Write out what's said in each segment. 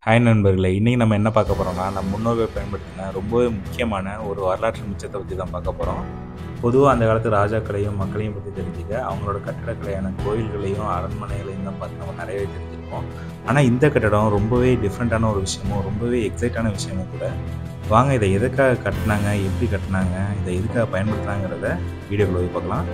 Hi நண்பர்களே! இன்னைக்கு நம்ம என்ன பார்க்க போறோம்னா, நம் முன்னோர்கள் பயன்படுத்தின ரொம்பவே முக்கியமான ஒரு வரலாற்று மிச்சத்த பத்தி தான் பார்க்க போறோம். பொதுவா அந்த காலத்து ராஜாக்களையும், மக்களையும் பத்தி தெரிஞ்சுக்க, அவங்களோட கட்டடக்கலையான கோயில்களையும், அரண்மனைகளையும் தான் பார்த்து நம்ம நெறையவே தெரிஞ்சிருப்போம். ஆனா இந்த கட்டடம் ரொம்பவே டிஃப்ரெண்ட்டான ஒரு விஷயமும், ரொம்பவே எக்ஸைட்டான விஷயமும் கூட. வாங்க இத எதுக்காக கட்டுனாங்க? எப்படி கட்டுனாங்க? இத எதுக்காக பயன்படுத்துனாங்கிறத வீடியோக்குள்ள போய் பார்க்கலாம்.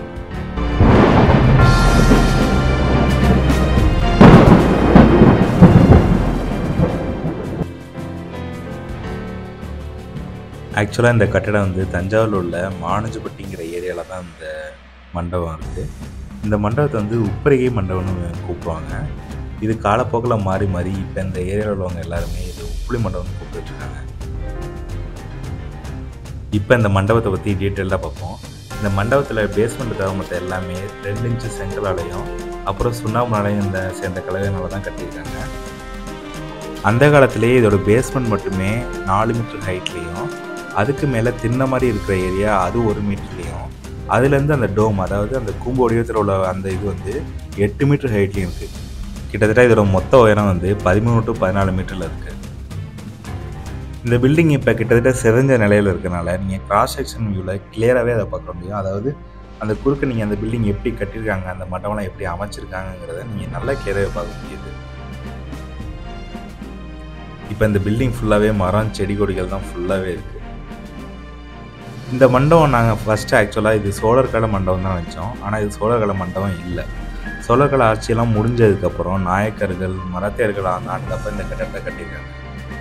ஆக்சுவலா இந்த கட்டடம் வந்து தஞ்சாவூர்ல உள்ள மானுஜப்பட்டிங்கிற ஏரியால தான் இந்த மண்டபம் இருக்கு. இந்த மண்டபத்த வந்து உப்பரிகை மண்டபம்னு கூப்பிடுவாங்க. இது காலப்போக்குல மாறி, மாறி இப்ப இந்த ஏரியால உள்ளவங்க எல்லாருமே இது உப்புளி மண்டபம்னு கூப்பிட்டுட்டு இருக்காங்க. இப்ப இந்த மண்டபத்த பத்தி டீட்டெயில்டா பார்ப்போம். இந்த மண்டபத்துல பேஸ்மெண்ட் தவிர மத்த எல்லாமே 2 இன்ச் செங்கலாலயும், அப்புறம் சுண்ணாம்புனாலயும் இந்த சேர்ந்த கலவையினால தான் கட்டியிருக்காங்க. அந்த காலத்திலேயே இதோட பேஸ்மெண்ட் மட்டுமே 4 மீட்டர் ஹைட்லயும், அதுக்கு மேல திண்ண மாரி இருக்கிற ஏரியா அது 1 மீட்டர்லயும், அதுலேருந்து அந்த டோம் அதாவது அந்த கூம்பு வடிவத்துல உள்ள அந்த இது வந்து 8 மீட்டர் ஹைட்லயும் இருக்கு. கிட்டத்தட்ட இதோட மொத்த உயரம் வந்து 13 டூ 14 மீட்டர்ல இருக்கு. இந்த பில்டிங் இப்ப கிட்டத்தட்ட சிதைஞ்ச நிலையில இருக்கனால, நீங்க கிராஸ் செக்ஷன் வியூல கிளியராவே அத பார்க்க முடியும். அதாவது அந்த குறுக்க நீங்க அந்த பில்டிங் எப்படி கட்டியிருக்காங்க, அந்த மண்டபம்லாம் எப்படி அமைச்சிருக்காங்கங்கிறத நீங்க நல்லா கிளியராவே பார்க்க முடியுது. இப்ப இந்த பில்டிங் ஃபுல்லாவே மரம், செடி கொடிகள் தான் ஃபுல்லாவே இருக்கு. இந்த மண்டபம் நாங்க ஃபர்ஸ்ட் ஆக்சுவலா இது சோழர் கால மண்டபம் தான் நெனச்சோம். ஆனா இது சோழர் கால மண்டபம் இல்ல. சோழர் கால ஆட்சியெல்லாம் முடிஞ்சதுக்கப்புறம் நாயக்கர்கள், மராத்தியர்கள் ஆண்டப்ப இந்த கட்டடத்த கட்டியிருக்காங்க.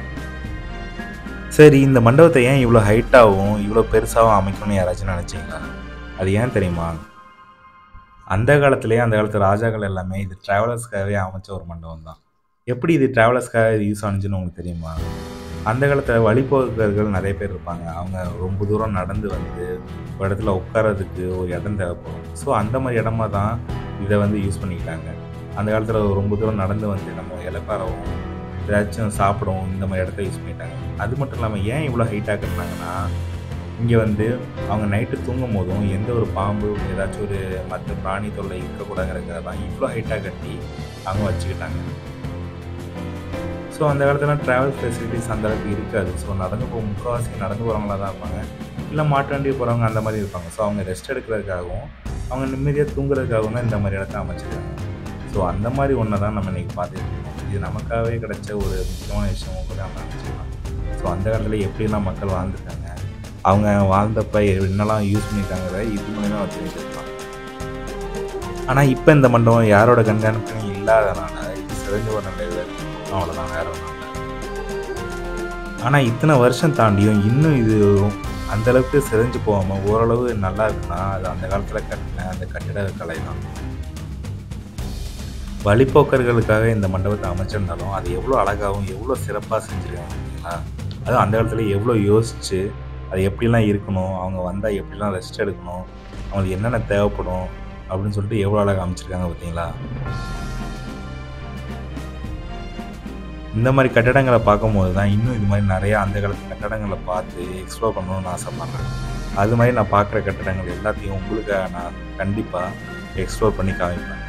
சரி இந்த மண்டபத்த ஏன் இவ்ளோ ஹைட்டாவும், இவ்ளோ பெருசாவும் அமைக்கணும்னு யாராச்சும் நெனச்சீங்களா? அது ஏன் தெரியுமா? அந்த காலத்திலேயே அந்த காலத்து ராஜாக்கள் எல்லாமே இது டிராவலர்ஸ்க்காகவே அமைச்ச ஒரு மண்டபம் தான். எப்படி இது டிராவலர்ஸ்க்காக இது யூஸ் ஆனுச்சுன்னு உங்களுக்கு தெரியுமா? அந்த காலத்துல வழிப்போக்கர்கள் நெறைய பேர் இருப்பாங்க. அவங்க ரொம்ப தூரம் நடந்து வந்து ஒரு இடத்துல உட்கார்றதுக்கு ஒரு இடம் தேவைப்படும். ஸோ அந்த மாரி இடமா தான் இத வந்து யூஸ் பண்ணிக்கிட்டாங்க. அந்த காலத்துல ரொம்ப தூரம் நடந்து வந்து நம்ம இளைப்பாறவும், ஏதாச்சும் சாப்பிடவும் இந்த மாரி இடத்த யூஸ் பண்ணிட்டாங்க. அது மட்டும் இல்லாம ஏன் இவ்ளோ ஹைட்டா கட்டுனாங்கன்னா, இங்க வந்து அவங்க நைட்டு தூங்கும்போதும் எந்த ஒரு பாம்பு, ஏதாச்சும் ஒரு மத்த பிராணி தொல்லை இருக்கக்கூடாதுங்கிறதுக்காக தான் இவ்ளோ ஹைட்டா கட்டி அவங்க வச்சுக்கிட்டாங்க. ஸோ அந்த காலத்துல டிராவல் ஃபெசிலிட்டீஸ் அந்த அளவுக்கு இருக்காது. ஸோ நடந்து போ முக்காவாசி நடந்து போறவங்களா தான் இருப்பாங்க. இல்ல மாட்டு வண்டி போறவங்க அந்த மாரி இருப்பாங்க. ஸோ அவங்க ரெஸ்ட் எடுக்கிறதுக்காகவும், அவங்க நிம்மதியா தூங்குறதுக்காகவும் தான் இந்த மாரி இடத்த அமைச்சிருக்காங்க. ஸோ அந்த மாரி ஒண்ண தான் நம்ம இன்னைக்கு பார்த்துட்டு இருக்கோம். இது நமக்காகவே கிடைச்ச ஒரு முக்கியமான விஷயமும் கூட நம்ம நெனச்சுக்கலாம். ஸோ அந்த காலத்துல எப்படிலாம் மக்கள் வாழ்ந்துருக்காங்க, அவங்க வாழ்ந்தப்ப என்னலாம் யூஸ் பண்ணியிருக்காங்கிறத இது மூலியமா நம்ம தெரிஞ்சுக்கலாம். ஆனா இப்ப இந்த மண்டபம் யாரோட கண்காணிப்புலயும் இல்லாதனால, இது சிதைஞ்சு போன நிலையில இருக்கு. அவ்வளோதான் வேற ஒண்ணும் இல்ல. ஆனா இத்தன வருஷம் தாண்டியும் இன்னும் இது அந்த அளவுக்கு சிதைஞ்சு போகாம ஓரளவு நல்லா இருக்குன்னா, அது அந்த காலத்துல கட்டுன அந்த கட்டிடக்கலை தான். வழிப்போக்கர்களுக்காக இந்த மண்டபத்த அமைச்சிருந்தாலும், அது எவ்ளோ அழகாவும், எவ்ளோ சிறப்பா செஞ்சிருக்காங்க பார்த்தீங்களா? அதுவும் அந்த காலத்துல எவ்ளோ யோசிச்சு, அது எப்படிலாம் இருக்கணும், அவங்க வந்தா எப்படிலாம் ரெஸ்ட் எடுக்கணும், அவங்களுக்கு என்னென்ன தேவைப்படும் அப்படின்னு சொல்லிட்டு எவ்ளோ அழகா அமைச்சிருக்காங்க பார்த்தீங்களா? இந்த மாரி கட்டடங்கள பார்க்கும்போது தான் இன்னும் இது மாரி நெறைய அந்த காலத்து கட்டடங்கள பார்த்து எக்ஸ்ப்ளோர் பண்ணணும்னு ஆசைப்படுறேன். அது மாரி நான் பார்க்குற கட்டடங்கள் எல்லாத்தையும் உங்களுக்காக நான் கண்டிப்பா எக்ஸ்ப்ளோர் பண்ணி காமிப்பேன்.